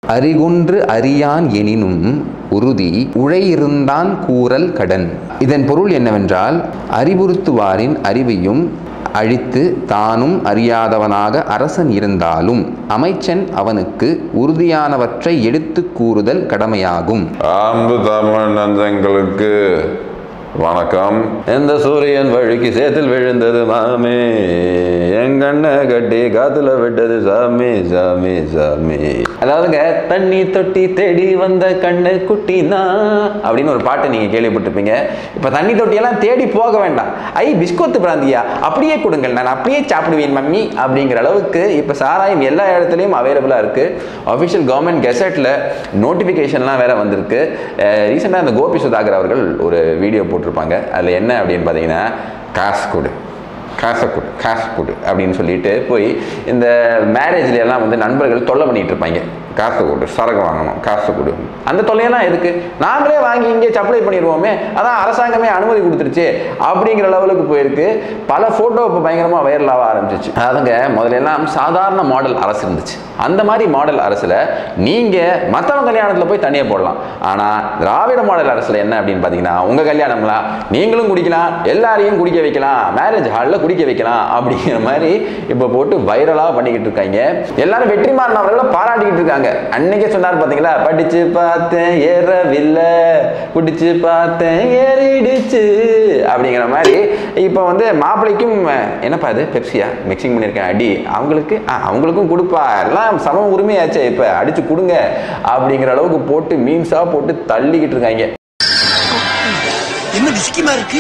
அறிகுன்று அறியான் எனினும் உறுதி உழையிருந்தான் கூறல் கடன் இதன் பொருள் என்னவென்றால் அறிவுறுத்துவாரின் அறிவையும் அழித்து தானும் அறியாதவனாக அரசன் இருந்தாலும் அமைச்சன் அவனுக்கு உறுதியானவற்றை எடுத்துக் கூறுதல் கடமையாகும் அன்பு தமிழ் நஞ்சங்களுக்கு வணக்கம் இந்த சூரியன் வழுக்கி சேத்தில் விழுந்தது மாமே எங்கண்ண கட்டி காத்துல விட்டது சாமி சாமி சாமி அதாவதுங்க தண்ணி தொட்டி தேடி வந்த கண்ணு குட்டினா அப்படின்னு ஒரு பாட்டு நீங்க கேள்விப்பட்டிருப்பீங்க இப்ப தண்ணி தொட்டியெல்லாம் தேடி போக வேண்டாம் ஐ பிஸ்கோத்து பிராந்தியா அப்படியே கொடுங்கள் நான் அப்படியே சாப்பிடுவேன் மம்மி அப்படிங்கிற அளவுக்கு இப்ப சாராயம் எல்லா இடத்துலையும் அவைலபிளா இருக்கு அஃபிஷியல் கவர்மெண்ட் கெசட்ல நோட்டிஃபிகேஷன்லாம் வேற வந்திருக்கு ரீசெண்டாக அந்த கோபி சுதாகர் அவர்கள் ஒரு வீடியோ போட்டிருப்பாங்க அதில் என்ன அப்படின்னு பார்த்தீங்கன்னா காசு கொடு காசை கொடு காசு கொடு அப்படின்னு சொல்லிட்டு போய் இந்த மேரேஜ்ல எல்லாம் வந்து நண்பர்கள் தொல்லை பண்ணிட்டு இருப்பாங்க காசு கொடு சரக்கு வாங்கணும் காசு கொடு அந்த தொல்லையெல்லாம் எதுக்கு நாங்களே வாங்கி இங்கே சப்ளை பண்ணிடுவோமே அதான் அரசாங்கமே அனுமதி கொடுத்துருச்சு அப்படிங்கிற லெவலுக்கு போயிருக்கு பல ஃபோட்டோ இப்போ பயங்கரமாக வைரலாக ஆரம்பிச்சிச்சு அதாவதுங்க முதல்ல எல்லாம் சாதாரண மாடல் அரசு இருந்துச்சு அந்த மாதிரி மாடல் அரசில் நீங்கள் மற்றவங்க கல்யாணத்தில் போய் தனியாக போடலாம் ஆனால் திராவிட மாடல் அரசில் என்ன அப்படின்னு பார்த்தீங்கன்னா உங்கள் கல்யாணம்லாம் நீங்களும் குடிக்கலாம் எல்லாரையும் குடிக்க வைக்கலாம் மேரேஜ் ஹாலில் குடிக்க வைக்கலாம் அப்படிங்கிற மாதிரி இப்போ போட்டு வைரலாக பண்ணிக்கிட்டு இருக்காங்க எல்லாரும் வெற்றிமாறன் அவர்களை பாராட்டிக்கிட்டு இருக்காங்க அன்னைக்கே சொன்னார் பார்த்தீங்களா படிச்சு பார்த்தேன் ஏறவில்லை குடிச்சு பார்த்தேன் ஏறிடுச்சு அப்படிங்கிற மாதிரி இப்போ வந்து மாப்பிள்ளைக்கும் என்னப்பா இது பெப்சியா மிக்சிங் பண்ணியிருக்கேன் அடி அவங்களுக்கு ஆ, அவங்களுக்கும் கொடுப்பா எல்லாம் சம உரிமையாச்சே இப்போ அடிச்சு கொடுங்க அப்படிங்கிற அளவுக்கு போட்டு மீன்ஸாக போட்டு தள்ளிக்கிட்டு இருக்காங்க என்ன விஸ்கிமா இருக்கு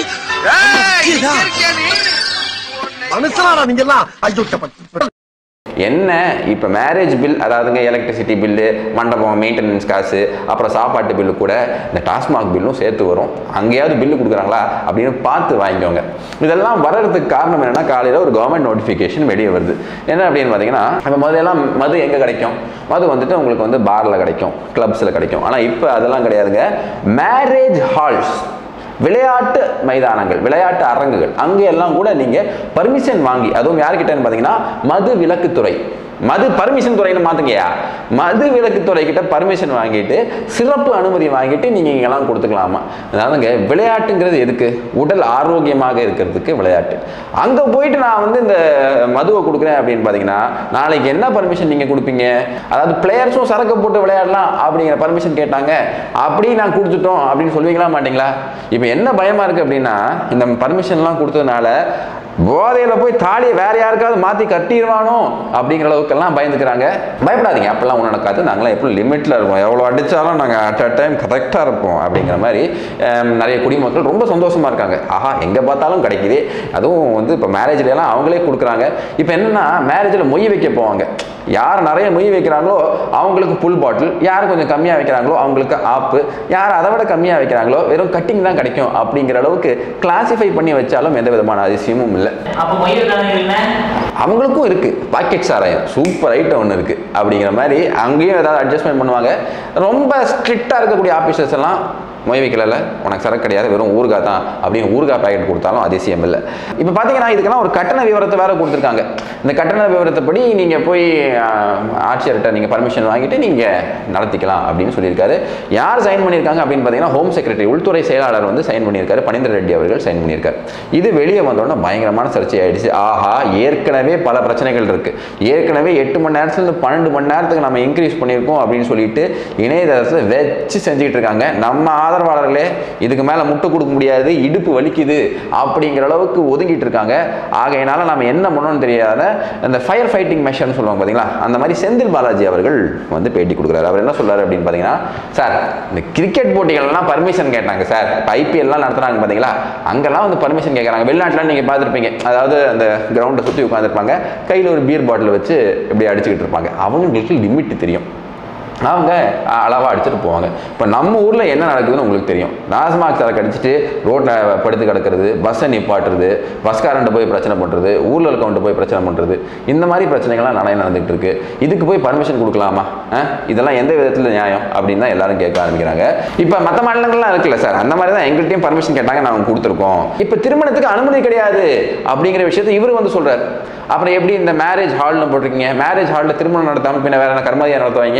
மனுஷனாடா நீங்க எல்லாம் ஐயோ சப்ப- என்ன இப்போ மேரேஜ் பில் அதாவதுங்க எலக்ட்ரிசிட்டி பில்லு மண்டபம் மெயின்டெனன்ஸ் காசு அப்புறம் சாப்பாட்டு பில்லு கூட இந்த டாஸ்மாக் பில்லும் சேர்த்து வரும் அங்கேயாவது பில்லு கொடுக்குறாங்களா அப்படின்னு பார்த்து வாங்கிக்கோங்க இதெல்லாம் வர்றதுக்கு காரணம் என்னன்னா காலையில் ஒரு கவர்மெண்ட் நோட்டிஃபிகேஷன் வெளியே வருது என்ன அப்படின்னு பார்த்தீங்கன்னா இப்போ முதல்லலாம் மது எங்கே கிடைக்கும் மது வந்துட்டு உங்களுக்கு வந்து பாரில் கிடைக்கும் கிளப்ஸில் கிடைக்கும் ஆனால் இப்போ அதெல்லாம் கிடையாதுங்க மேரேஜ் ஹால்ஸ் விளையாட்டு மைதானங்கள் விளையாட்டு அரங்குகள் அங்கே எல்லாம் கூட நீங்க பர்மிஷன் வாங்கி அதுவும் யார்கிட்டன்னு பார்த்தீங்கன்னா மது விலக்குத்துறை மது பர்மிஷன் துறைன்னு மாத்துங்கயா மது விலக்குத்துறை கிட்ட பர்மிஷன் வாங்கிட்டு சிறப்பு அனுமதி வாங்கிட்டு நீங்க இங்கெல்லாம் கொடுத்துக்கலாமா அதாவதுங்க விளையாட்டுங்கிறது எதுக்கு உடல் ஆரோக்கியமாக இருக்கிறதுக்கு விளையாட்டு அங்க போயிட்டு நான் வந்து இந்த மதுவை கொடுக்குறேன் அப்படின்னு பார்த்தீங்கன்னா நாளைக்கு என்ன பர்மிஷன் நீங்க கொடுப்பீங்க அதாவது பிளேயர்ஸும் சரக்கு போட்டு விளையாடலாம் அப்படிங்கிற பர்மிஷன் கேட்டாங்க அப்படி நான் கொடுத்துட்டோம் அப்படின்னு சொல்லுவீங்களா மாட்டீங்களா இப்போ என்ன பயமா இருக்கு அப்படின்னா இந்த பர்மிஷன்லாம் கொடுத்ததுனால போதையில போய் தாலியை வேற யாருக்காவது மாத்தி கட்டிடுவானோ அப்படிங்கிற அளவுக்கெல்லாம் பயந்துக்கிறாங்க பயப்படாதீங்க அப்பெல்லாம் ஒன்றும் நடக்காது நாங்களாம் எப்படி லிமிட்ல இருப்போம் எவ்வளோ அடிச்சாலும் நாங்கள் அட் அ டைம் கரெக்டாக இருப்போம் அப்படிங்கிற மாதிரி ஹம், நிறைய குடிமக்கள் ரொம்ப சந்தோஷமா இருக்காங்க ஆஹா எங்க பார்த்தாலும் கிடைக்குது அதுவும் வந்து இப்போ மேரேஜ்ல எல்லாம் அவங்களே கொடுக்குறாங்க இப்போ என்னன்னா மேரேஜில் மொய் வைக்க போவாங்க யார் நிறைய மொய் வைக்கிறாங்களோ அவங்களுக்கு புல் பாட்டில் யார் கொஞ்சம் கம்மியாக வைக்கிறாங்களோ அவங்களுக்கு ஆப்பு யார் அதை விட கம்மியாக வைக்கிறாங்களோ வெறும் கட்டிங் தான் கிடைக்கும் அப்படிங்கிற அளவுக்கு கிளாசிஃபை பண்ணி வச்சாலும் எந்த விதமான அதிசயமும் இல்லை அப்ப மொய் வைக்காதவங்க என்ன அவங்களுக்கும் இருக்கு பாக்கெட் சாராயம் சூப்பர் ஐட்டம் ஒன்று இருக்கு அப்படிங்கிற மாதிரி அங்கேயும் ஏதாவது அட்ஜஸ்ட்மெண்ட் பண்ணுவாங்க ரொம்ப ஸ்ட்ரிக்டாக இருக்கக்கூடிய ஆஃபீஸர்ஸ் எல்லாம் மொய் வைக்கல உனக்கு சரக்கு கிடையாது வெறும் ஊறுகாய் தான் அப்படின்னு ஊறுகாய் பாக்கெட் கொடுத்தாலும் அதிசயம் இல்லை இப்போ பார்த்தீங்கன்னா இதுக்கெல்லாம் ஒரு கட்டண விவரத்தை வேற கொடுத்துருக்காங்க இந்த கட்டண விவரத்தைப்படி நீங்கள் போய் ஆஹ், ஆட்சியர்கிட்ட நீங்கள் பர்மிஷன் வாங்கிட்டு நீங்கள் நடத்திக்கலாம் அப்படின்னு சொல்லியிருக்காரு யார் சைன் பண்ணியிருக்காங்க அப்படின்னு பார்த்தீங்கன்னா ஹோம் செக்ரட்டரி உள்துறை செயலாளர் வந்து சைன் பண்ணியிருக்காரு பனிந்தர் ரெட்டி அவர்கள் சைன் பண்ணியிருக்காரு இது வெளியே வந்தோடனே பயங்கரமான சர்ச்சை ஆயிடுச்சு ஆஹா ஏற்கனவே பல பிரச்சனைகள் இருக்கு ஏற்கனவே எட்டு மணி நேரத்துலேருந்து பன்னெண்டு மணி நேரத்துக்கு நம்ம இன்க்ரீஸ் பண்ணியிருக்கோம் அப்படின்னு சொல்லிட்டு இணையதளத்தில் வச்சு செஞ்சுக்கிட்டு இருக்காங்க நம்ம ஆதரவாளர்களே இதுக்கு மேலே முட்டு கொடுக்க முடியாது இடுப்பு வலிக்குது அப்படிங்கிற அளவுக்கு ஒதுங்கிட்டு இருக்காங்க ஆகையினால நம்ம என்ன பண்ணணும்னு தெரியாத அந்த ஃபயர் ஃபைட்டிங் மெஷர்னு சொல்லுவாங்க பார்த்தீங்களா அந்த மாதிரி செந்தில் பாலாஜி அவர்கள் வந்து பேட்டி கொடுக்குறாரு அவர் என்ன சொல்றாரு அப்படின்னு பார்த்தீங்கன்னா சார் இந்த கிரிக்கெட் போட்டிகள்லாம் பர்மிஷன் கேட்டாங்க சார் இப்போ ஐபிஎல்லாம் நடத்துறாங்க பார்த்தீங்களா அங்கெல்லாம் வந்து பர்மிஷன் கேட்குறாங்க வெளிநாட்டில் நீங்கள் பார்த்துருப்பீங்க அதாவது அந்த கிரவுண்டை சுற்றி உட்காந்துருப்பாங்க கையில் ஒரு பியர் பாட்டில் வச்சு இப்படி அடிச்சுக்கிட்டு இருப்பாங்க அவங்களுக்கு லிமிட் தெரியும் அவங்க அளவாக அடிச்சுட்டு போவாங்க இப்போ நம்ம ஊரில் என்ன நடக்குதுன்னு உங்களுக்கு தெரியும் டாஸ்மாக் சரக்கு அடிச்சுட்டு ரோட்டில் படுத்து கிடக்கிறது பஸ்ஸை நிப்பாட்டுறது பஸ்காரன்ட்ட போய் பிரச்சனை பண்ணுறது ஊரில் இருக்கவன்ட்ட போய் பிரச்சனை பண்ணுறது இந்த மாதிரி பிரச்சனைகள்லாம் நிறைய நடந்துகிட்டு இருக்கு இதுக்கு போய் பர்மிஷன் கொடுக்கலாமா ஆ? இதெல்லாம் எந்த விதத்தில் நியாயம் அப்படின்னு தான் எல்லாரும் கேட்க ஆரம்பிக்கிறாங்க இப்போ மற்ற மாநிலங்கள்லாம் இருக்குல்ல சார் அந்த மாதிரி தான் எங்கள்கிட்டயும் பர்மிஷன் கேட்டாங்க நாங்கள் கொடுத்துருக்கோம் இப்போ திருமணத்துக்கு அனுமதி கிடையாது அப்படிங்கிற விஷயத்தை இவர் வந்து சொல்றாரு அப்புறம் எப்படி இந்த மேரேஜ் ஹால்னு போட்டிருக்கீங்க மேரேஜ் ஹாலில் திருமணம் நடத்தாமல் பின்ன வேற என்ன கர்மதியா நடத்துவாங்க திருமணம்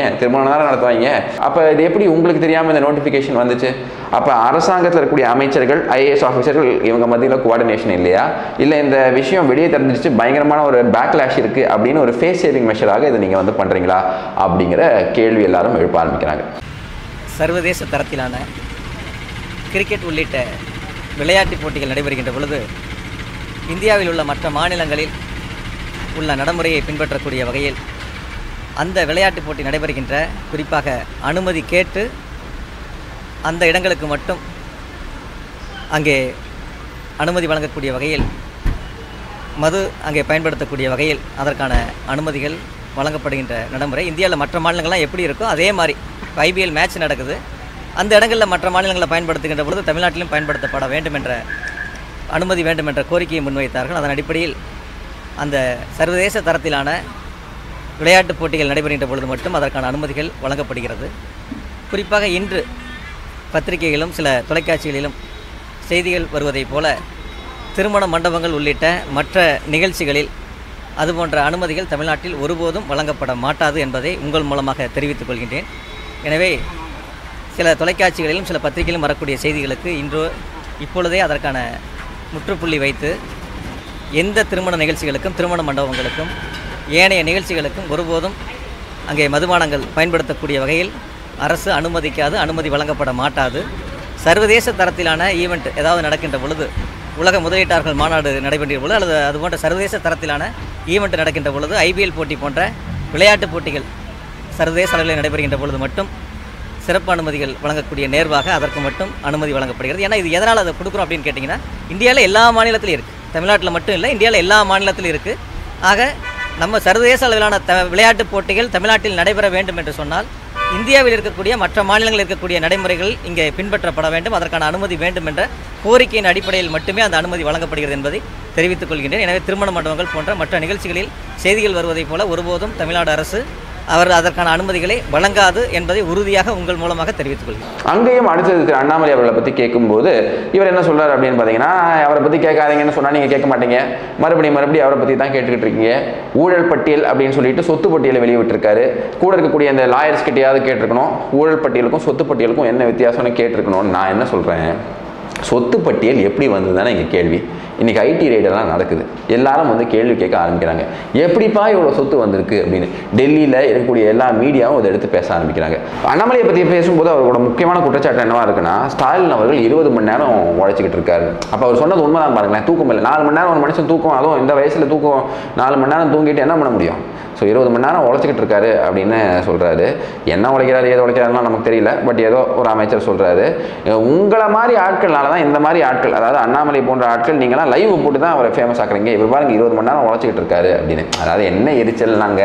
இவங்க தானே நடத்துவாங்க அப்போ இது எப்படி உங்களுக்கு தெரியாமல் இந்த நோட்டிஃபிகேஷன் வந்துச்சு அப்போ அரசாங்கத்தில் இருக்கக்கூடிய அமைச்சர்கள் ஐஏஎஸ் ஆஃபீஸர்கள் இவங்க மத்தியில் கோஆர்டினேஷன் இல்லையா இல்லை இந்த விஷயம் வெளியே தெரிஞ்சிச்சு பயங்கரமான ஒரு பேக்லாஷ் இருக்குது அப்படின்னு ஒரு ஃபேஸ் சேவிங் மெஷராக இதை நீங்கள் வந்து பண்ணுறீங்களா அப்படிங்கிற கேள்வி எல்லாரும் எழுப்ப ஆரம்பிக்கிறாங்க சர்வதேச தரத்திலான கிரிக்கெட் உள்ளிட்ட விளையாட்டுப் போட்டிகள் நடைபெறுகின்ற பொழுது இந்தியாவில் உள்ள மற்ற மாநிலங்களில் உள்ள நடைமுறையை பின்பற்றக்கூடிய வகையில் அந்த விளையாட்டுப் போட்டி நடைபெறுகின்ற குறிப்பாக அனுமதி கேட்டு அந்த இடங்களுக்கு மட்டும் அங்கே அனுமதி வழங்கக்கூடிய வகையில் மது அங்கே பயன்படுத்தக்கூடிய வகையில் அதற்கான அனுமதிகள் வழங்கப்படுகின்ற நடைமுறை இந்தியாவில் மற்ற மாநிலங்கள்லாம் எப்படி இருக்கோ அதே மாதிரி ஐபிஎல் மேட்ச் நடக்குது அந்த இடங்களில் மற்ற மாநிலங்களை பயன்படுத்துகின்ற பொழுது தமிழ்நாட்டிலும் பயன்படுத்தப்பட வேண்டும் என்ற அனுமதி வேண்டும் என்ற கோரிக்கையை முன்வைத்தார்கள் அதன் அடிப்படையில் அந்த சர்வதேச தரத்திலான விளையாட்டுப் போட்டிகள் நடைபெறுகின்ற பொழுது மட்டும் அதற்கான அனுமதிகள் வழங்கப்படுகிறது குறிப்பாக இன்று பத்திரிகைகளிலும் சில தொலைக்காட்சிகளிலும் செய்திகள் வருவதைப் போல திருமண மண்டபங்கள் உள்ளிட்ட மற்ற நிகழ்ச்சிகளில் அதுபோன்ற அனுமதிகள் தமிழ்நாட்டில் ஒருபோதும் வழங்கப்பட மாட்டாது என்பதை உங்கள் மூலமாக தெரிவித்துக் கொள்கின்றேன் எனவே சில தொலைக்காட்சிகளிலும் சில பத்திரிகையிலும் வரக்கூடிய செய்திகளுக்கு இன்று இப்பொழுதே அதற்கான முற்றுப்புள்ளி வைத்து எந்த திருமண நிகழ்ச்சிகளுக்கும் திருமண மண்டபங்களுக்கும் ஏனைய நிகழ்ச்சிகளுக்கும் ஒருபோதும் அங்கே மதுபானங்கள் பயன்படுத்தக்கூடிய வகையில் அரசு அனுமதிக்காது அனுமதி வழங்கப்பட மாட்டாது சர்வதேச தரத்திலான ஈவெண்ட் ஏதாவது நடக்கின்ற பொழுது உலக முதலீட்டாளர்கள் மாநாடு நடைபெறுகிற பொழுது அல்லது அதுபோன்ற சர்வதேச தரத்திலான ஈவெண்ட் நடக்கின்ற பொழுது ஐபிஎல் போட்டி போன்ற விளையாட்டுப் போட்டிகள் சர்வதேச அளவில் நடைபெறுகின்ற பொழுது மட்டும் சிறப்பு அனுமதிகள் வழங்கக்கூடிய நேர்வாக அதற்கு மட்டும் அனுமதி வழங்கப்படுகிறது ஏன்னா இது எதனால் அதை கொடுக்குறோம் அப்படின்னு கேட்டிங்கன்னா இந்தியாவில் எல்லா மாநிலத்திலும் இருக்குது தமிழ்நாட்டில் மட்டும் இல்லை இந்தியாவில் எல்லா மாநிலத்திலும் இருக்குது ஆக நம்ம சர்வதேச அளவிலான த விளையாட்டுப் போட்டிகள் தமிழ்நாட்டில் நடைபெற வேண்டும் என்று சொன்னால் இந்தியாவில் இருக்கக்கூடிய மற்ற மாநிலங்களில் இருக்கக்கூடிய நடைமுறைகள் இங்கே பின்பற்றப்பட வேண்டும் அதற்கான அனுமதி வேண்டும் என்ற கோரிக்கையின் அடிப்படையில் மட்டுமே அந்த அனுமதி வழங்கப்படுகிறது என்பதை தெரிவித்துக் கொள்கின்றேன் எனவே திருமண மண்டபங்கள் போன்ற மற்ற நிகழ்ச்சிகளில் செய்திகள் வருவதைப் போல ஒருபோதும் தமிழ்நாடு அரசு அவர் அதற்கான அனுமதிகளை வழங்காது என்பதை உறுதியாக உங்கள் மூலமாக தெரிவித்துக் கொள்கிறேன் அங்கேயும் அடுத்தது திரு அண்ணாமலை அவர்களை பற்றி கேட்கும்போது இவர் என்ன சொல்றாரு அப்படின்னு பார்த்தீங்கன்னா அவரை பற்றி கேட்காதீங்கன்னு சொன்னால் நீங்கள் கேட்க மாட்டீங்க மறுபடியும் மறுபடியும் அவரை பற்றி தான் கேட்டுக்கிட்டு இருக்கீங்க ஊழல் பட்டியல் அப்படின்னு சொல்லிட்டு சொத்து பட்டியலை வெளியே விட்டுருக்காரு கூட இருக்கக்கூடிய அந்த லாயர்ஸ் கிட்டையாவது கேட்டிருக்கணும் ஊழல் பட்டியலுக்கும் சொத்து பட்டியலுக்கும் என்ன வித்தியாசம்னு கேட்டிருக்கணும்னு நான் என்ன சொல்கிறேன் சொத்து பட்டியல் எப்படி வந்ததுதானே இங்கே கேள்வி இன்னைக்கு ஐடி ரைடெல்லாம் நடக்குது எல்லாரும் வந்து கேள்வி கேட்க ஆரம்பிக்கிறாங்க எப்படிப்பா இவ்வளோ சொத்து வந்திருக்கு அப்படின்னு டெல்லியில் இருக்கக்கூடிய எல்லா மீடியாவும் அதை எடுத்து பேச ஆரம்பிக்கிறாங்க அண்ணாமலையை பற்றி பேசும்போது அவரோட முக்கியமான குற்றச்சாட்டு என்னவா இருக்குன்னா ஸ்டாலின் அவர்கள் இருபது மணி நேரம் உழைச்சிக்கிட்டு இருக்காரு அப்போ அவர் சொன்னது உண்மைதான் பாருங்களேன் தூக்கம் இல்லை நாலு மணி நேரம் ஒரு மனுஷன் தூக்கம் அதுவும் இந்த வயசில் தூக்கம் நாலு மணி நேரம் தூங்கிட்டு என்ன பண்ண முடியும் ஸோ இருபது மணி நேரம் உழைச்சிக்கிட்டு இருக்காரு அப்படின்னு சொல்கிறாரு என்ன உழைக்கிறாரு ஏதோ உழைக்கிறாருலாம் நமக்கு தெரியல பட் ஏதோ ஒரு அமைச்சர் சொல்கிறாரு உங்களை மாதிரி ஆட்கள்னால தான் இந்த மாதிரி ஆட்கள் அதாவது அண்ணாமலை போன்ற ஆட்கள் நீங்களாம் லைவ் போட்டு தான் அவரை ஃபேமஸ் ஆக்குறீங்க இவர் பாருங்க இருபது மணி நேரம் உழைச்சிக்கிட்டு இருக்காரு அப்படின்னு அதாவது என்ன எரிச்சல்னாங்க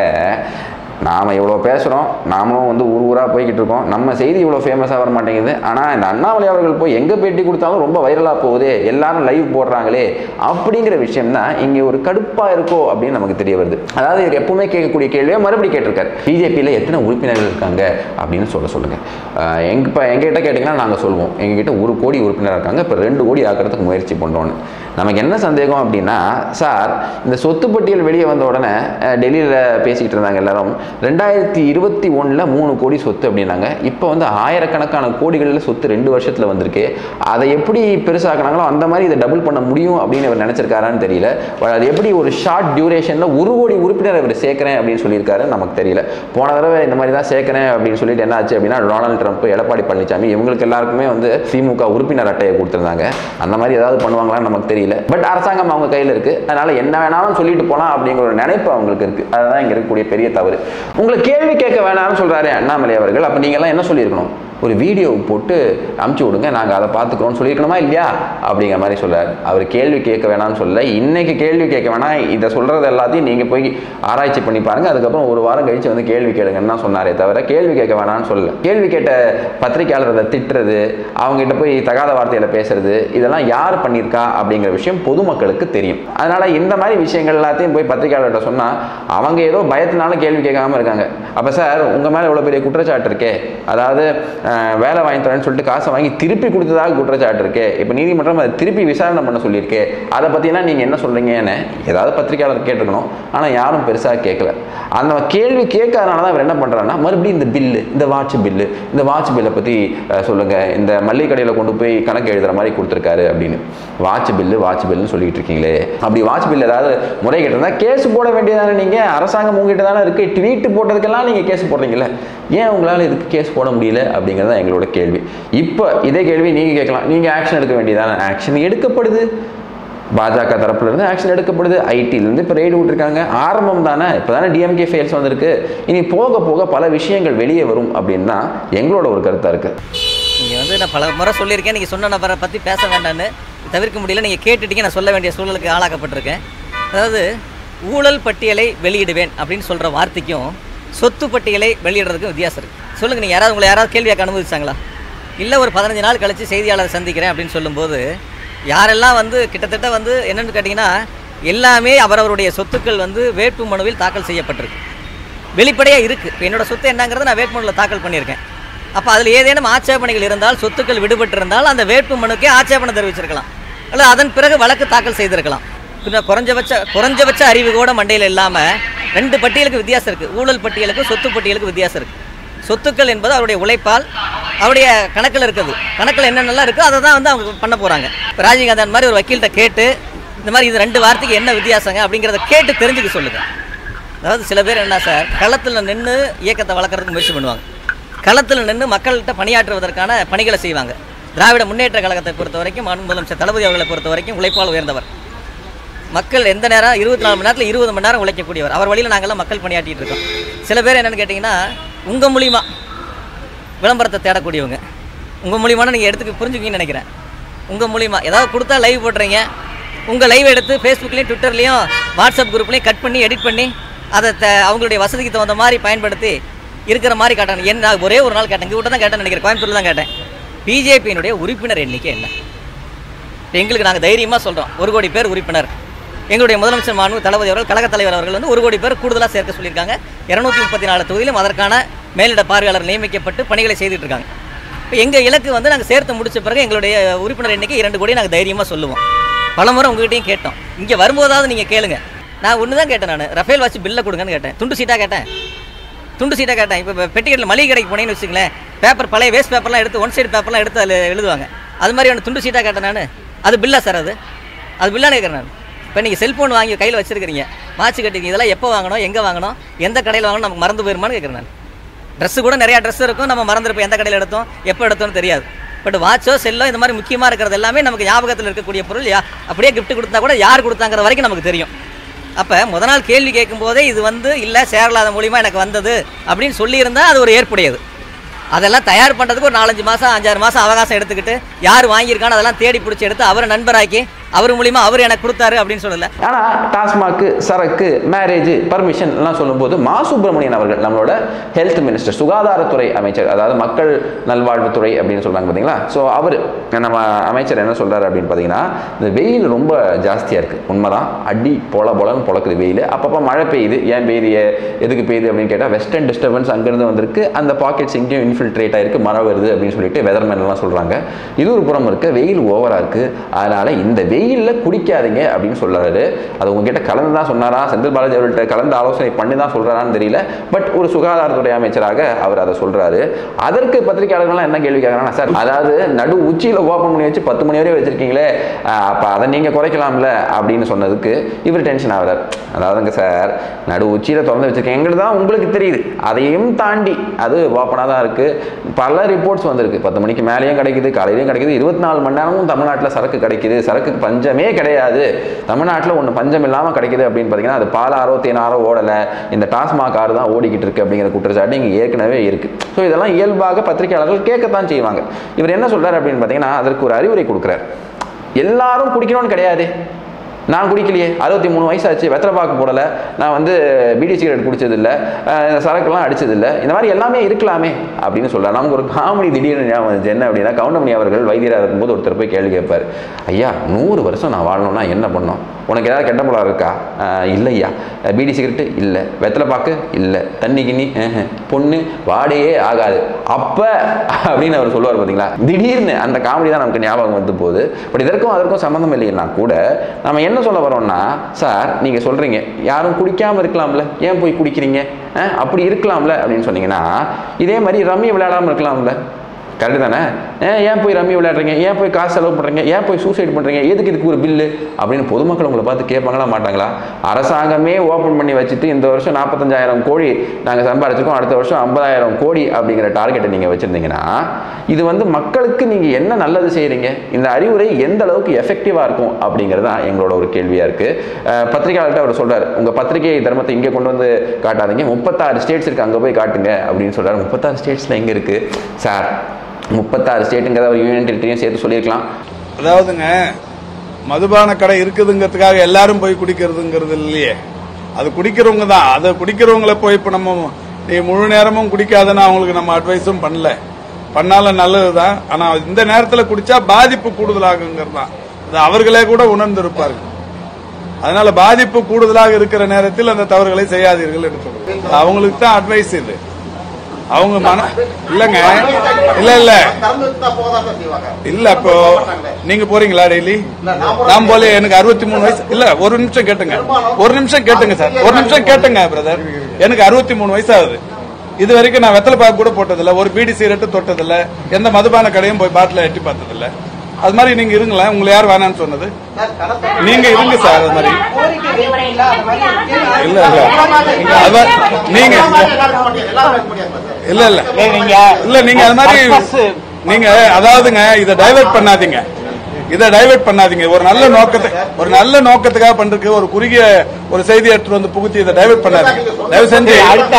நாம் இவ்வளோ பேசுகிறோம் நாமளும் வந்து ஊர் ஊராக போய்கிட்டு இருக்கோம் நம்ம செய்தி இவ்வளோ ஃபேமஸாக வர மாட்டேங்குது ஆனால் இந்த அண்ணாமலை அவர்கள் போய் எங்கே பேட்டி கொடுத்தாலும் ரொம்ப வைரலாக போகுது எல்லாரும் லைவ் போடுறாங்களே அப்படிங்கிற விஷயம் தான் இங்கே ஒரு கடுப்பாக இருக்கோ அப்படின்னு நமக்கு தெரிய வருது அதாவது இவர் எப்பவுமே கேட்கக்கூடிய கேள்வியை மறுபடியும் கேட்டிருக்காரு பிஜேபியில் எத்தனை உறுப்பினர்கள் இருக்காங்க அப்படின்னு சொல்ல சொல்லுங்கள் எங்க இப்போ எங்ககிட்ட கேட்டிங்கன்னா நாங்கள் சொல்லுவோம் எங்ககிட்ட ஒரு கோடி உறுப்பினர் இருக்காங்க இப்போ ரெண்டு கோடி ஆக்கிறதுக்கு முயற்சி பண்ணுறோன்னு நமக்கு என்ன சந்தேகம் அப்படின்னா சார் இந்த சொத்து பட்டியல் வெளியே வந்த உடனே டெல்லியில் பேசிக்கிட்டு இருந்தாங்க எல்லாரும் ரெண்டாயிரத்தி இருபத்தி ஒன்றில் மூணு கோடி சொத்து அப்படின்னாங்க இப்போ வந்து ஆயிரக்கணக்கான கோடிகளில் சொத்து ரெண்டு வருஷத்தில் வந்திருக்கு அதை எப்படி பெருசாக்குனாங்களோ அந்த மாதிரி இதை டபுள் பண்ண முடியும் அப்படின்னு அவர் நினச்சிருக்காரான்னு தெரியல but அது எப்படி ஒரு ஷார்ட் டியூரேஷனில் ஒரு கோடி உறுப்பினர் அவர் சேர்க்குறேன் அப்படின்னு சொல்லியிருக்காரு நமக்கு தெரியல போன தடவை இந்த மாதிரி தான் சேர்க்குறேன் அப்படின்னு சொல்லிட்டு என்ன ஆச்சு அப்படின்னா டொனால்டு ட்ரம்ப் எடப்பாடி பழனிசாமி இவங்களுக்கு எல்லாருக்குமே வந்து திமுக உறுப்பினர் அட்டையை கொடுத்துருந்தாங்க அந்த மாதிரி ஏதாவது பண்ணுவாங்களான்னு நமக்கு தெரியல பட் அரசாங்கம் அவங்க கையில் இருக்கு அதனால என்ன வேணாலும் சொல்லிட்டு போகலாம் அப்படிங்கிற ஒரு நினைப்பு அவங்களுக்கு இருக்கு அதுதான் இங்க இருக்கக்கூடிய பெரிய தவறு உங்களை கேள்வி கேட்க வேணாம்னு சொல்றாரு அண்ணாமலை அவர்கள் அப்ப நீங்க எல்லாம் என்ன சொல்லியிருக்கணும் ஒரு வீடியோ போட்டு அமுச்சு விடுங்க நாங்கள் அதை பார்த்துக்குறோம்னு சொல்லியிருக்கணுமா இல்லையா அப்படிங்கிற மாதிரி சொல்றாரு அவர் கேள்வி கேட்க வேணாம்னு சொல்ல இன்னைக்கு கேள்வி கேட்க வேணாம் இதை சொல்றது எல்லாத்தையும் நீங்கள் போய் ஆராய்ச்சி பண்ணி பாருங்க அதுக்கப்புறம் ஒரு வாரம் கழிச்சு வந்து கேள்வி கேளுங்கன்னு தான் சொன்னாரே தவிர கேள்வி கேட்க வேணாம்னு சொல்லல கேள்வி கேட்ட பத்திரிகையாளரை திட்டுறது அவங்ககிட்ட போய் தகாத வார்த்தையில பேசுறது இதெல்லாம் யார் பண்ணியிருக்கா அப்படிங்கிற விஷயம் பொதுமக்களுக்கு தெரியும் அதனால இந்த மாதிரி விஷயங்கள் எல்லாத்தையும் போய் பத்திரிகையாளர்கிட்ட சொன்னா அவங்க ஏதோ பயத்தினால கேள்வி கேட்காம இருக்காங்க அப்ப சார் உங்க மேல இவ்வளவு பெரிய குற்றச்சாட்டு இருக்கே அதாவது அஹ், வேலை வாங்கி தரேன்னு சொல்லிட்டு காசை வாங்கி திருப்பி கொடுத்ததாக குற்றச்சாட்டு இருக்கு இப்போ நீதிமன்றம் அதை திருப்பி விசாரணை பண்ண சொல்லியிருக்கு அதை பற்றினா நீங்கள் என்ன சொல்கிறீங்கன்னு ஏதாவது பத்திரிக்கையாளர் கேட்டிருக்கணும் ஆனால் யாரும் பெருசாக கேட்கல அந்த கேள்வி கேட்காதனால தான் அவர் என்ன பண்ணுறாருன்னா மறுபடியும் இந்த பில்லு இந்த வாட்ச் பில்லு இந்த வாட்ச் பில்லை பற்றி சொல்லுங்கள் இந்த மல்லிகை கடையில் கொண்டு போய் கணக்கு எழுதுகிற மாதிரி கொடுத்துருக்காரு அப்படின்னு வாட்ச் பில்லு வாட்ச் பில்லுன்னு சொல்லிட்டு இருக்கீங்களே அப்படி வாட்ச் பில் ஏதாவது முறைகேட்டு இருந்தால் கேஸ் போட வேண்டியதானே நீங்கள் அரசாங்கம் உங்ககிட்ட தானே இருக்குது ட்வீட் போட்டதுக்கெல்லாம் நீங்கள் கேஸ் போடுறீங்களே ஏன் உங்களால் இதுக்கு கேஸ் போட முடியல அப்படிங்கிறது தான் எங்களோட கேள்வி இப்போ இதே கேள்வி நீங்கள் கேட்கலாம் நீங்கள் ஆக்ஷன் எடுக்க வேண்டியதானே ஆக்ஷன் எடுக்கப்படுது பாஜக தரப்புல இருந்து ஆக்ஷன் எடுக்கப்படுது ஐடிலேருந்து இப்போ ரெய்டு விட்டுருக்காங்க ஆரம்பம் தானே இப்போ தானே டிஎம்கே ஃபெயில்ஸ் வந்திருக்கு இனி போக போக பல விஷயங்கள் வெளியே வரும் அப்படின்னா எங்களோட ஒரு கருத்தாக இருக்குது நீங்கள் வந்து நான் பல முறை சொல்லியிருக்கேன் நீங்கள் சொன்ன நபரை பற்றி பேச வேண்டாம்னு தவிர்க்க முடியல நீங்கள் கேட்டுட்டீங்க நான் சொல்ல வேண்டிய சூழலுக்கு ஆளாக்கப்பட்டிருக்கேன் அதாவது ஊழல் பட்டியலை வெளியிடுவேன் அப்படின்னு சொல்கிற வார்த்தைக்கும் சொத்து பட்டியலை வெளியிடுறதுக்கும் வித்தியாசம் இருக்குது சொல்லுங்கள் நீங்கள் யாராவது உங்களை யாராவது கேள்வியாக அனுமதிச்சாங்களா இல்லை ஒரு பதினஞ்சு நாள் கழித்து செய்தியாளர் சந்திக்கிறேன் அப்படின்னு சொல்லும்போது யாரெல்லாம் வந்து கிட்டத்தட்ட வந்து என்னென்னு கேட்டிங்கன்னா எல்லாமே அவரவருடைய சொத்துக்கள் வந்து வேட்பு மனுவில் தாக்கல் செய்யப்பட்டிருக்கு வெளிப்படையாக இருக்குது இப்போ என்னோட சொத்து என்னங்கிறத நான் வேட்புமனுவில் தாக்கல் பண்ணியிருக்கேன் அப்போ அதில் ஏதேனும் ஆட்சேபனைகள் இருந்தால் சொத்துக்கள் விடுபட்டிருந்தால் அந்த வேட்பு மனுக்கே ஆட்சேபனை தெரிவிச்சிருக்கலாம் அல்லது அதன் பிறகு வழக்கு தாக்கல் செய்திருக்கலாம் பின்ன குறைஞ்சபட்ச குறைஞ்சபட்ச அறிவு கூட மண்டையில் இல்லாமல் ரெண்டு பட்டியலுக்கு வித்தியாசம் இருக்குது ஊழல் பட்டியலுக்கும் சொத்து பட்டியலுக்கு வித்தியாசம் இருக்குது சொத்துக்கள் என்பது அவருடைய உழைப்பால் அவருடைய கணக்கில் இருக்குது கணக்கில் என்னென்னலாம் இருக்கோ அதை தான் வந்து அவங்க பண்ண போகிறாங்க இப்போ ராஜீவ்காந்த் அந்த மாதிரி ஒரு வக்கீல்கிட்ட கேட்டு இந்த மாதிரி இது ரெண்டு வார்த்தைக்கு என்ன வித்தியாசங்க அப்படிங்கிறத கேட்டு தெரிஞ்சுக்க சொல்லுங்கள் அதாவது சில பேர் என்ன சார் களத்தில் நின்று இயக்கத்தை வளர்க்குறதுக்கு முயற்சி பண்ணுவாங்க களத்தில் நின்று மக்கள்கிட்ட பணியாற்றுவதற்கான பணிகளை செய்வாங்க திராவிட முன்னேற்ற கழகத்தை பொறுத்த வரைக்கும் மாண்பு முதலமைச்சர் தளபதி அவர்களை பொறுத்த வரைக்கும் உழைப்பால் உயர்ந்தவர் மக்கள் எந்த நேரம் இருபத்தி நாலு மணி நேரத்தில் இருபது மணி நேரம் உழைக்கக்கூடியவர் அவர் வழியில் நாங்கள்லாம் மக்கள் பணியாற்றிட்டு இருக்கோம் சில பேர் என்னென்னு கேட்டிங்கன்னா உங்கள் மூலிமா விளம்பரத்தை தேடக்கூடியவங்க உங்கள் மூலியமான நீங்கள் எடுத்துக்க புரிஞ்சுக்கிங்கன்னு நினைக்கிறேன் உங்கள் மூலிமா ஏதாவது கொடுத்தா லைவ் போடுறீங்க உங்கள் லைவ் எடுத்து ஃபேஸ்புக்லேயும் ட்விட்டர்லேயும் வாட்ஸ்அப் குரூப்லேயும் கட் பண்ணி எடிட் பண்ணி அதை த அவங்களுடைய வசதிக்கு தகுந்த மாதிரி பயன்படுத்தி இருக்கிற மாதிரி காட்டணும் என்ன நான் ஒரே ஒரு நாள் கேட்டேன் இங்கே தான் கேட்டேன் நினைக்கிறேன் கோயம்புத்தூர் தான் கேட்டேன் பிஜேபியினுடைய உறுப்பினர் எண்ணிக்கை என்ன இப்ப எங்களுக்கு நாங்கள் தைரியமாக சொல்கிறோம் ஒரு கோடி பேர் உறுப்பினர் எங்களுடைய முதலமைச்சர் மாண்பு தளபதி அவர்கள் கழகத் தலைவர் அவர்கள் வந்து ஒரு கோடி பேர் கூடுதலாக சேர்க்க சொல்லியிருக்காங்க இரநூத்தி முப்பத்தி நாலு தொகுதியிலும் அதற்கான மேலிட பார்வையாளர் நியமிக்கப்பட்டு பணிகளை செய்துட்டு இருக்காங்க இப்போ எங்கள் இலக்கு வந்து நாங்கள் சேர்த்து முடிச்ச பிறகு எங்களுடைய உறுப்பினர் எண்ணிக்கை இரண்டு கோடி நாங்கள் தைரியமாக சொல்லுவோம் பலமுறை உங்ககிட்டயும் கேட்டோம் இங்கே வரும்போதாவது நீங்கள் கேளுங்க நான் ஒன்று தான் கேட்டேன் நான் ரஃபேல் வாட்ச் பில்லை கொடுங்கன்னு கேட்டேன் துண்டு சீட்டாக கேட்டேன் துண்டு சீட்டாக கேட்டேன் இப்போ பெட்டிக்கெட்டில் மளிகை கடைக்கு போனேன்னு வச்சுங்களேன் பேப்பர் பழைய வேஸ்ட் பேப்பர்லாம் எடுத்து ஒன் சைடு பேப்பர்லாம் எடுத்து அதில் எழுதுவாங்க அது மாதிரி ஒன்று துண்டு சீட்டாக கேட்டேன் நான் அது பில்லா சார் அது அது பில்லான்னு கேட்குறேன் நான் இப்போ நீங்கள் செல்ஃபோன் வாங்கி கையில் வச்சிருக்கிறீங்க வாட்ச் கட்டிங்க இதெல்லாம் எப்போ வாங்கணும் எங்கே வாங்கணும் எந்த கடையில் வாங்கணும் நமக்கு மறந்து போயிருமான்னு கேட்குறேன் நான் ட்ரெஸ்ஸு கூட நிறையா ட்ரெஸ் இருக்கும் நம்ம மறந்துருப்போம் எந்த கடையில் எடுத்தோம் எப்போ எடுத்தோம்னு தெரியாது பட் வாட்சோ செல்லோ இந்த மாதிரி முக்கியமாக இருக்கிறது எல்லாமே நமக்கு ஞாபகத்தில் இருக்கக்கூடிய பொருள் யா அப்படியே gift கொடுத்தா கூட யார் கொடுத்தாங்கிற வரைக்கும் நமக்கு தெரியும் அப்போ முத நாள் கேள்வி கேட்கும்போதே இது வந்து இல்லை சேரலாத மூலியமாக எனக்கு வந்தது அப்படின்னு சொல்லியிருந்தா அது ஒரு ஏற்புடையது அதெல்லாம் தயார் பண்ணுறதுக்கு ஒரு நாலஞ்சு மாதம் அஞ்சாறு மாதம் அவகாசம் எடுத்துக்கிட்டு யார் வாங்கியிருக்கானோ அதெல்லாம் தேடி பிடிச்சி எடுத்து அவரை நண்பராக்கி அவர் மூலியமா அவர் எனக்கு கொடுத்தாரு அப்படின்னு சொல்லலை ஆனால் டாஸ்மாக்கு சரக்கு மேரேஜ் பர்மிஷன் எல்லாம் சொல்லும்போது மா சுப்பிரமணியன் அவர்கள் நம்மளோட ஹெல்த் மினிஸ்டர் சுகாதாரத்துறை அமைச்சர் அதாவது மக்கள் நல்வாழ்வுத்துறை அப்படின்னு சொல்றாங்க பார்த்தீங்களா ஸோ அவர் நம்ம அமைச்சர் என்ன சொல்றாரு அப்படின்னு பார்த்தீங்கன்னா இந்த வெயில் ரொம்ப ஜாஸ்தியாக இருக்குது உண்மைதான் அடி பொல பொலன்னு பொழக்குது வெயில் அப்பப்போ மழை பெய்யுது ஏன் பெய்யுது ஏ- எதுக்கு பெய்யுது அப்படின்னு கேட்டால் வெஸ்டர்ன் டிஸ்டர்பன்ஸ் அங்கேருந்து வந்திருக்கு அந்த பாக்கெட்ஸ் இங்கேயும் இன்ஃபில்ட்ரேட் ஆயிருக்கு மழை வருது அப்படின்னு சொல்லிட்டு வெதர்மேன் எல்லாம் சொல்கிறாங்க இது ஒரு புறம் இருக்கு வெயில் ஓவராக இருக்குது அதனால் இந்த வெயிலில் குடிக்காதீங்க அப்படின்னு சொல்றாரு அது உங்ககிட்ட கலந்து தான் சொன்னாரா செந்தில் பாலாஜி அவர்கள்ட்ட கலந்து ஆலோசனை பண்ணி தான் சொல்கிறாரான்னு தெரியல பட் ஒரு சுகாதாரத்துறை அமைச்சராக அவர் அதை சொல்கிறாரு அதற்கு பத்திரிகையாளர்கள்லாம் என்ன கேள்வி கேட்குறாங்கன்னா சார் அதாவது நடு உச்சியில் ஓப்பன் பண்ணி வச்சு பத்து மணி வரை வச்சிருக்கீங்களே அப்போ அதை நீங்கள் குறைக்கலாம்ல அப்படின்னு சொன்னதுக்கு இவர் டென்ஷன் ஆகிறார் அதாவதுங்க சார் நடு உச்சியில் திறந்து வச்சிருக்கேன் எங்களுக்கு தான் உங்களுக்கு தெரியுது அதையும் தாண்டி அது ஓப்பனாக தான் இருக்குது பல ரிப்போர்ட்ஸ் வந்திருக்கு பத்து மணிக்கு மேலேயும் கிடைக்குது காலையிலையும் கிடைக்குது இருபத்தி நாலு மணி நேரமும் தமிழ்நாட்டில் சரக்கு கிடைக்குது சரக்கு பஞ்சமே கிடையாது தமிழ்நாட்டில் ஒன்று பஞ்சம் இல்லாமல் கிடைக்குது அப்படின்னு பார்த்தீங்கன்னா அது பாலாரோ தேனாரோ ஓடலை இந்த டாஸ்மாக் ஆறு தான் ஓடிக்கிட்டு இருக்கு அப்படிங்கிற குற்றச்சாட்டு இங்கே ஏற்கனவே இருக்குது ஸோ இதெல்லாம் இயல்பாக பத்திரிகையாளர்கள் கேட்கத்தான் செய்வாங்க இவர் என்ன சொல்றாரு அப்படின்னு பார்த்தீங்கன்னா அதற்கு ஒரு அறிவுரை கொடுக்குறார் எல்லாரும் குடிக்கணும்னு கிடையாது நான் குடிக்கலையே அறுபத்தி மூணு வயசாச்சு வெத்தலை பாக்கு போடலை நான் வந்து பீடி சிகரெட் குடிச்சதில்ல அஹ் சரக்குலாம் அடிச்சதில்ல இந்த மாதிரி எல்லாமே இருக்கலாமே அப்படின்னு சொல்கிறார் நமக்கு ஒரு காமெடி திடீர்னு ஞாபகம் வந்துச்சு என்ன அப்படின்னா கவுண்டமணி அவர்கள் வைத்தியராக இருக்கும்போது ஒருத்தர் போய் கேள்வி கேட்பார் ஐயா நூறு வருஷம் நான் வாழணும்னா என்ன பண்ணணும் உனக்கு ஏதாவது கெட்ட பழம் இருக்கா அஹ் இல்லையா அஹ் பீடி சிகரெட்டு இல்லை வெத்தலை பாக்கு இல்லை தண்ணி கிண்ணி ஆஹ். பொண்ணு வாடையே ஆகாது அப்போ அப்படின்னு அவர் சொல்லுவார் பார்த்தீங்களா திடீர்னு அந்த காமெடி தான் நமக்கு ஞாபகம் வந்து போகுது பட் இதற்கும் அதற்கும் சம்மந்தம் இல்லைன்னா கூட நம்ம என்ன சொல்ல வரோம்னா சார் நீங்கள் சொல்கிறீங்க யாரும் குடிக்காமல் இருக்கலாம்ல ஏன் போய் குடிக்கிறீங்க அஹ், அப்படி இருக்கலாம்ல அப்படின்னு சொன்னீங்கன்னா இதே மாதிரி ரம்மி விளையாடாமல் இருக்கலாம்ல கரெக்டு தானே ஏன் ஏன் போய் ரம்மி விளையாடுறீங்க ஏன் போய் காசு செலவு பண்ணுறீங்க ஏன் போய் சூசைட் பண்ணுறீங்க எதுக்கு இதுக்கு ஒரு பில்லு அப்படின்னு பொதுமக்கள் உங்களை பார்த்து கேட்பாங்களா மாட்டாங்களா அரசாங்கமே ஓப்பன் பண்ணி வச்சுட்டு இந்த வருஷம் நாற்பத்தஞ்சாயிரம் கோடி நாங்கள் சம்பாரிச்சிருக்கோம் அடுத்த வருஷம் ஐம்பதாயிரம் கோடி அப்படிங்கிற டார்கெட்டை நீங்கள் வச்சுருந்தீங்கன்னா இது வந்து மக்களுக்கு நீங்கள் என்ன நல்லது செய்கிறீங்க இந்த அறிவுரை எந்த அளவுக்கு எஃபெக்டிவாக இருக்கும் அப்படிங்கிறது தான் எங்களோட ஒரு கேள்வியாக இருக்குது பத்திரிகையாளர்கிட்ட அவர் சொல்கிறார் உங்கள் பத்திரிகை தர்மத்தை இங்கே கொண்டு வந்து காட்டாதீங்க முப்பத்தாறு ஸ்டேட்ஸ் இருக்குது அங்கே போய் காட்டுங்க அப்படின்னு சொல்கிறார் முப்பத்தாறு ஸ்டேட்ஸில் எங்கே இருக்குது சார் முப்பத்தாறு ஸ்டேட்டுங்கிறத ஒரு யூனியன் டெரிட்டரியும் சேர்த்து சொல்லியிருக்கலாம் அதாவதுங்க மதுபான கடை இருக்குதுங்கிறதுக்காக எல்லாரும் போய் குடிக்கிறதுங்கிறது இல்லையே அது குடிக்கிறவங்க தான் அதை குடிக்கிறவங்கள போய் இப்ப நம்ம நீ முழு நேரமும் குடிக்காதுன்னு அவங்களுக்கு நம்ம அட்வைஸும் பண்ணல பண்ணாலும் நல்லதுதான் ஆனா இந்த நேரத்துல குடிச்சா பாதிப்பு கூடுதலாகுங்கிறது தான் அது அவர்களே கூட உணர்ந்திருப்பார்கள் அதனால பாதிப்பு கூடுதலாக இருக்கிற நேரத்தில் அந்த தவறுகளை செய்யாதீர்கள் என்று சொல்றேன் அவங்களுக்கு தான் அட்வைஸ் இது அவங்க மன இல்லங்க இல்ல இல்ல இல்ல அப்போ நீங்க போறீங்களா டெய்லி நான் போல எனக்கு அறுபத்தி மூணு வயசு இல்ல ஒரு நிமிஷம் கேட்டுங்க ஒரு நிமிஷம் கேட்டுங்க சார் ஒரு நிமிஷம் கேட்டுங்க பிரதர் எனக்கு அறுபத்தி மூணு வயசு ஆகுது இது வரைக்கும் நான் வெத்தலை பாக்கு கூட போட்டதில்ல ஒரு பீடி சிகரெட்டு தொட்டதில்ல எந்த மதுபான கடையும் போய் பாட்டில எட்டி பார்த்ததில்ல அது மாதிரி நீங்க இருங்களேன் உங்களை யார் வேணாம்னு சொன்னது நீங்க இருங்க சார் அது மாதிரி இல்ல இல்ல அது மாதிரி- நீங்க இல்ல இல்ல இல்ல நீங்க அது மாதிரி நீங்க அதாவதுங்க இத டைவர்ட் பண்ணாதீங்க இத டைவர்ட் பண்ணாதீங்க ஒரு நல்ல நோக்கத்தை ஒரு நல்ல நோக்கத்துக்காக பண்றதுக்கு ஒரு குறுகிய ஒரு செய்தி எடுத்து வந்து புகுத்தி இதை டைவர்ட் பண்ணாதீங்க தயவு செஞ்சு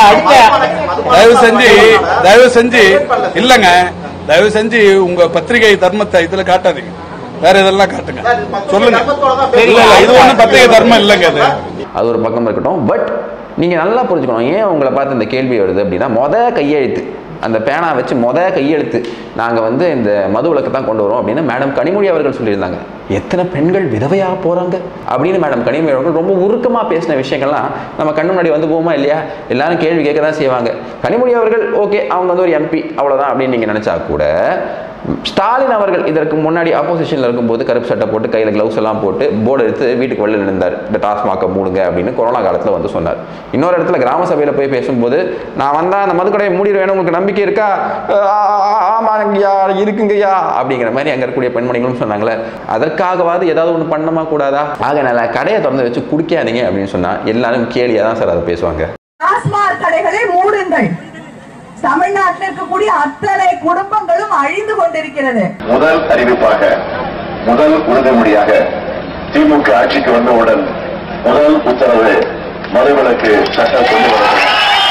தயவு செஞ்சு தயவு செஞ்சு இல்லங்க தயவு செஞ்சு உங்க பத்திரிகை தர்மத்தை இதுல காட்டாதீங்க வேற இதெல்லாம் காட்டுங்க சொல்லுங்க இல்ல இல்ல இது ஒண்ணும் பத்திரிகை தர்மம் இல்லைங்க அது அது ஒரு பக்கம் இருக்கட்டும் பட் நீங்கள் நல்லா புரிஞ்சுக்கணும் ஏன் உங்களை பார்த்து இந்த கேள்வி வருது அப்படின்னா மொத கையெழுத்து அந்த பேனா வச்சு மொத கையெழுத்து நாங்கள் வந்து இந்த மது விளக்கு தான் கொண்டு வரோம் அப்படின்னு மேடம் கனிமொழி அவர்கள் சொல்லியிருந்தாங்க எத்தனை பெண்கள் விதவையாக போகிறாங்க அப்படின்னு மேடம் கனிமொழி அவர்கள் ரொம்ப உருக்கமாக பேசின விஷயங்கள்லாம் நம்ம கண்ணு முன்னாடி வந்து போகுமா இல்லையா எல்லாரும் கேள்வி கேட்க தான் செய்வாங்க கனிமொழி அவர்கள் ஓகே அவங்க வந்து ஒரு எம்பி அவ்வளோதான் அப்படின்னு நீங்கள் நினச்சா கூட ஸ்டாலின் அவர்கள் இதற்கு முன்னாடி ஆப்போசிஷனில் இருக்கும்போது கருப்பு சட்டை போட்டு கையில் க்ளவுஸ் எல்லாம் போட்டு போர்டு எடுத்து வீட்டுக்கு வெளியில் நின்றார் இந்த டாஸ்மாகை மூடுங்க அப்படின்னு கொரோனா காலத்தில் வந்து சொன்னார் இன்னொரு இடத்துல கிராம சபையில் போய் பேசும்போது நான் வந்தால் அந்த மதுக்கடையை மூடிடுவேன் உங்களுக்கு நம்பிக்கை இருக்கா ஆமாங்கய்யா இருக்குங்கய்யா அப்படிங்கிற மாதிரி அங்கே இருக்கக்கூடிய பெண்மணிகளும் சொன்னாங்களே அதற்காகவாது ஏதாவது ஒன்று பண்ணமா கூடாதா ஆக நல்ல கடையை திறந்து வச்சு குடிக்காதீங்க அப்படின்னு சொன்னால் எல்லாரும் கேலியாக தான் சார் அதை பேசுவாங்க டாஸ்மாக் கடைகளை மூடுங்கள் தமிழ்நாட்டில் இருக்கக்கூடிய அத்தனை குடும்பங்களும் அழிந்து கொண்டிருக்கிறது முதல் அறிவிப்பாக முதல் உறுதிமொழியாக திமுக ஆட்சிக்கு வந்தவுடன் முதல் உத்தரவு மதுவிலக்கு சட்டம் கொண்டு வரப்படும்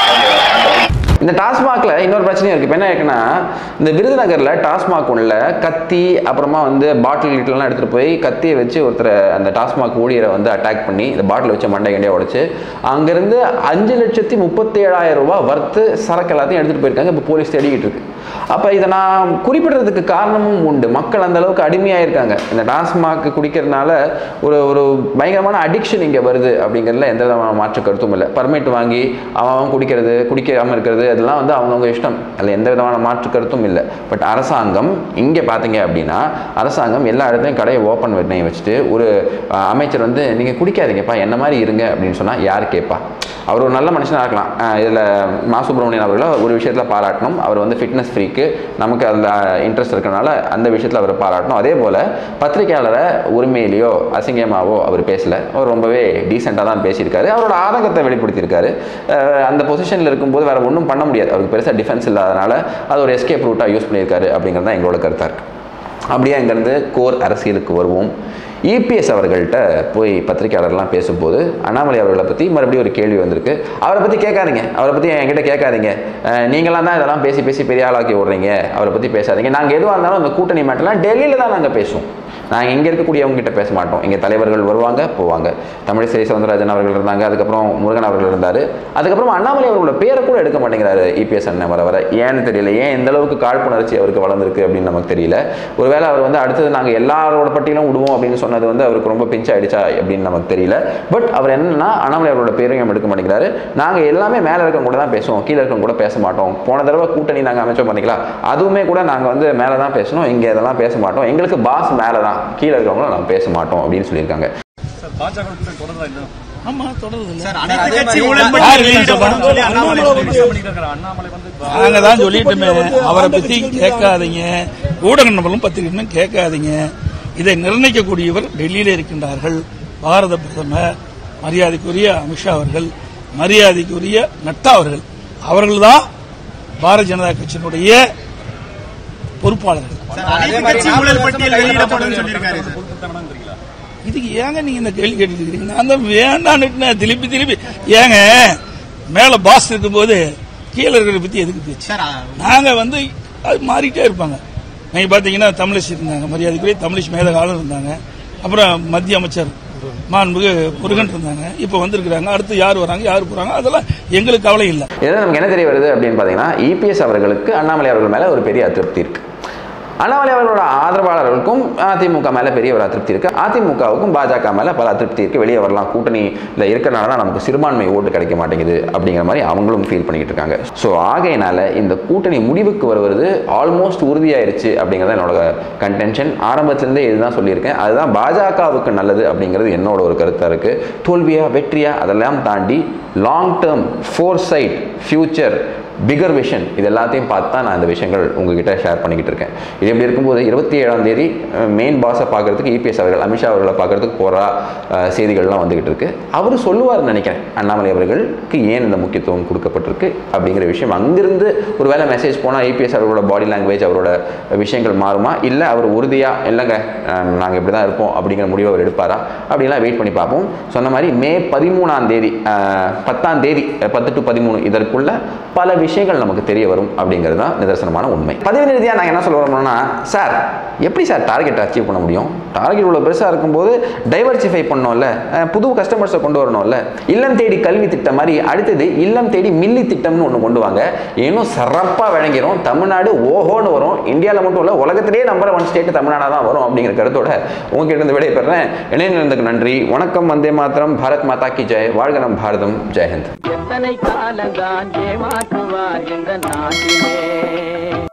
இந்த டாஸ்மாக்ல இன்னொரு பிரச்சனையும் இருக்கு இப்போ என்ன இருக்குன்னா இந்த விருதுநகர்ல டாஸ்மாக் உள்ள கத்தி அப்புறமா வந்து பாட்டில் கிட்டலாம் எடுத்துட்டு போய் கத்தியை வச்சு ஒருத்தரை அந்த டாஸ்மாக் ஊழியரை வந்து அட்டாக் பண்ணி இந்த பாட்டில் வச்சு மண்டை கண்டியாக உடைச்சு அங்கிருந்து அஞ்சு லட்சத்தி முப்பத்தி ஏழாயிரம் ரூபாய் வர்த்து சரக்கு எல்லாத்தையும் எடுத்துட்டு போயிருக்காங்க இப்போ போலீஸ் தேடிக்கிட்டு இருக்கு அப்போ இதை நான் குறிப்பிடுறதுக்கு காரணமும் உண்டு மக்கள் அந்த அளவுக்கு அடிமையாக இருக்காங்க இந்த டாஸ்மாக் குடிக்கிறதுனால ஒரு ஒரு பயங்கரமான அடிக்ஷன் இங்கே வருது அப்படிங்கிறதுல எந்த விதமான மாற்று கருத்தும் இல்லை பர்மிட் வாங்கி அவன் அவன் குடிக்கிறது குடிக்காமல் இருக்கிறது அதெல்லாம் வந்து அவங்கவுங்க இஷ்டம் அதில் எந்த விதமான மாற்று கருத்தும் இல்லை பட் அரசாங்கம் இங்கே பார்த்தீங்க அப்படின்னா அரசாங்கம் எல்லா இடத்துலையும் கடையை ஓப்பன் பண்ணி வச்சுட்டு ஒரு அஹ், அமைச்சர் வந்து நீங்கள் குடிக்காதீங்கப்பா என்ன மாதிரி இருங்க அப்படின்னு சொன்னால் யார் கேட்பா அவர் ஒரு நல்ல மனுஷனாக இருக்கலாம் இதில் மா சுப்பிரமணியன் அவர்களை ஒரு விஷயத்தில் பாராட்டணும் அவர் வந்து ஃபிட்னஸ் ஃப்ரீக்கு நமக்கு அதில் இன்ட்ரெஸ்ட் இருக்கனால அந்த விஷயத்தில் அவர் பாராட்டணும் அதே போல் பத்திரிகையாளரை உரிமையிலையோ அசிங்கமாவோ அவர் பேசல அவர் ரொம்பவே டீசெண்டாக தான் பேசியிருக்காரு அவரோட ஆதங்கத்தை வெளிப்படுத்தியிருக்காரு அஹ் அந்த பொசிஷனில் இருக்கும்போது வேறு ஒன்றும் பண்ண முடியாது அவருக்கு பெருசாக டிஃபென்ஸ் இல்லாதனால அது ஒரு எஸ்கேப் ரூட்டாக யூஸ் பண்ணியிருக்காரு அப்படிங்கிறது தான் எங்களோட கருத்தாக இருக்குது அப்படியே அங்கேருந்து கோர் அரசியலுக்கு வருவோம் இபிஎஸ் அவர்கள்ட்ட போய் பத்திரிகையாளர்லாம் பேசும்போது அண்ணாமலை அவர்களை பற்றி மறுபடியும் ஒரு கேள்வி வந்திருக்கு அவரை பற்றி கேட்காதீங்க அவரை பற்றி என்கிட்ட கேட்காதீங்க அஹ் நீங்களாம் தான் இதெல்லாம் பேசி பேசி பெரிய ஆளாக்கி விட்றீங்க அவரை பற்றி பேசாதீங்க நாங்கள் எதுவாக இருந்தாலும் அந்த கூட்டணி மேட்டர்லாம் டெல்லியில் தான் நாங்கள் பேசுவோம் நாங்கள் இங்கே இருக்கக்கூடியவங்க கிட்ட பேச மாட்டோம் இங்கே தலைவர்கள் வருவாங்க போவாங்க தமிழிசை சவுந்தரராஜன் அவர்கள் இருந்தாங்க அதுக்கப்புறம் முருகன் அவர்கள் இருந்தார் அதுக்கப்புறம் அண்ணாமலை அவர்களோட பேரை கூட எடுக்க மாட்டேங்கிறாரு இபிஎஸ் அண்ணன் வர வர ஏன்னு தெரியல ஏன் இந்த அளவுக்கு காழ்ப்புணர்ச்சி அவருக்கு வளர்ந்துருக்கு அப்படின்னு நமக்கு தெரியல ஒருவேளை அவர் வந்து அடுத்தது நாங்கள் எல்லாரோட பட்டியலும் விடுவோம் அப்படின்னு சொன்னது வந்து அவருக்கு ரொம்ப பிஞ்ச் ஆயிடுச்சா அப்படின்னு நமக்கு தெரியல பட் அவர் என்னன்னா அண்ணாமலை அவரோட பேரையும் எடுக்க மாட்டேங்கிறாரு நாங்கள் எல்லாமே மேலே இருக்கவங்க கூட தான் பேசுவோம் கீழே இருக்கவங்க கூட பேச மாட்டோம் போன தடவை கூட்டணி நாங்கள் அமைச்சோம் பார்த்தீங்களா அதுவுமே கூட நாங்கள் வந்து மேலே தான் பேசணும் இங்கே இதெல்லாம் பேச மாட்டோம் எங்களுக்கு பாஸ் மேலே தான் கீழே இருக்கவங்களும் நாங்கள் பேச மாட்டோம் அப்படின்னு சொல்லியிருக்காங்க ஆமா தொடருது சார் அனைத்து கட்சி ஊழல் யார் இல்லைன்னு சொல்றா? சொல்லி அண்ணாமலை சொல்லி நாங்க தான் சொல்லிட்டோமே அவரை பத்தி கேட்காதீங்க ஊடக நபர்களும் பத்திரிகைகளும் கேட்காதீங்க இதை நிர்ணயிக்கக்கூடியவர் டெல்லியில இருக்கின்றார்கள் பாரத பிரதமர் மரியாதைக்குரிய அமித்ஷா அவர்கள் மரியாதைக்குரிய நட்டா அவர்கள் அவர்கள்தான் பாரதிய ஜனதா கட்சியினுடைய பொறுப்பாளர்கள் அனைத்து கட்சி ஊழல் பட்டியல் வெளியிடப்படும் சொல்லியிருக்காரு இதுக்கு ஏங்க நீங்க இந்த கேள்வி கேட்டுட்டு இருக்கீங்க நான் தான் வேண்டான்னு திருப்பி திருப்பி ஏங்க மேல பாஸ் இருக்கும்போது கீழே இருக்கிறத பத்தி எதுக்கு பேச்சு சார் நாங்க வந்து அது மாறிட்டே இருப்பாங்க நீங்க பாத்தீங்கன்னா தமிழிசை இருந்தாங்க மரியாதைக்குரிய தமிழிசை மேதகாலம் இருந்தாங்க அப்புறம் மத்திய அமைச்சர் மாண்புக்கு முருகன் இருந்தாங்க இப்ப வந்திருக்கிறாங்க அடுத்து யார் வராங்க யார் போறாங்க அதெல்லாம் எங்களுக்கு கவலை இல்லை இதில் நமக்கு என்ன தெரிய வருது அப்படின்னு பார்த்தீங்கன்னா இபிஎஸ் அவர்களுக்கு அண்ணாமலை அவர்கள் மேலே ஒரு பெரிய அதிருப்தி இருக்கு அண்ணாமலை அவர்களோட ஆதரவாளர்களுக்கும் அதிமுக மேலே பெரிய ஒரு அதிருப்தி இருக்கு அதிமுகவுக்கும் பாஜக மேலே பல அதிருப்தி இருக்கு வெளியே வரலாம் கூட்டணியில் இருக்கிறனால தான் நமக்கு சிறுபான்மை ஓட்டு கிடைக்க மாட்டேங்குது அப்படிங்கிற மாதிரி அவங்களும் ஃபீல் பண்ணிக்கிட்டு இருக்காங்க ஸோ ஆகையினால இந்த கூட்டணி முடிவுக்கு வருவது ஆல்மோஸ்ட் உறுதியாயிருச்சு அப்படிங்கிறது என்னோட கன்டென்ஷன் ஆரம்பத்திலேருந்தே இதுதான் சொல்லியிருக்கேன் அதுதான் பாஜகவுக்கு நல்லது அப்படிங்கிறது என்னோட ஒரு கருத்தாக இருக்கு தோல்வியா வெற்றியா அதெல்லாம் தாண்டி long term foresight future figure vision இது எல்லாத்தையும் பார்த்து தான் நான் இந்த விஷயங்கள் உங்ககிட்ட ஷேர் பண்ணிக்கிட்டு இருக்கேன் இது எப்படி இருக்கும்போது இருபத்தி ஏழாம் தேதி மெயின் பாஸை பார்க்கறதுக்கு இபிஎஸ் அவர்கள் அமித்ஷா அவர்களை பார்க்கறதுக்கு போகிறா செய்திகள்லாம் வந்துகிட்டு இருக்கு அவர் சொல்லுவார்னு நினைக்கிறேன் அண்ணாமலை அவர்களுக்கு ஏன் இந்த முக்கியத்துவம் கொடுக்கப்பட்டிருக்கு அப்படிங்கிற விஷயம் அங்கிருந்து ஒரு வேளை மெசேஜ் போனால் இபிஎஸ் அவர்களோட பாடி லாங்குவேஜ் அவரோட விஷயங்கள் மாறுமா இல்லை அவர் உறுதியாக இல்லைங்க நாங்கள் இப்படி தான் இருப்போம் அப்படிங்கிற முடிவை அவர் எடுப்பாரா அப்படின்லாம் வெயிட் பண்ணி பார்ப்போம் சொன்ன மாதிரி மே பதிமூணாம் தேதி அஹ், பத்தாம் தேதி அஹ், பத்து டு பதிமூணு இதற்குள்ள பல விஷயங்கள் நமக்கு தெரிய வரும் அப்படிங்கிறது தான் நிதர்சனமான உண்மை பதிவு ரீதியாக நாங்கள் என்ன சொல்ல வரோம்னா சார் எப்படி சார் டார்கெட் அச்சீவ் பண்ண முடியும் டார்கெட் இவ்வளோ பெருசாக இருக்கும்போது டைவர்சிஃபை பண்ணோம்ல அஹ், புது கஸ்டமர்ஸை கொண்டு வரணும்ல இல்லம் தேடி கல்வி திட்டம் மாதிரி அடுத்தது இல்லம் தேடி மில்லி திட்டம்னு ஒன்று கொண்டு வாங்க இன்னும் சிறப்பாக விளங்கிரும் தமிழ்நாடு ஓஹோன்னு வரும் இந்தியாவில் மட்டும் இல்லை உலகத்திலேயே நம்பர் ஒன் ஸ்டேட் தமிழ்நாடாக தான் வரும் அப்படிங்கிற கருத்தோட உங்ககிட்ட இருந்து விடைபெறேன் இணைந்திருந்ததுக்கு நன்றி வணக்கம் வந்தே மாத்திரம் பாரத் மாதா கி ஜெய் வாழ்க நம் பாரதம் ஜெயஹிந்த் எத்தனை காலந்தான் ஏமாற்றுவார் இந்த நாட்டிலே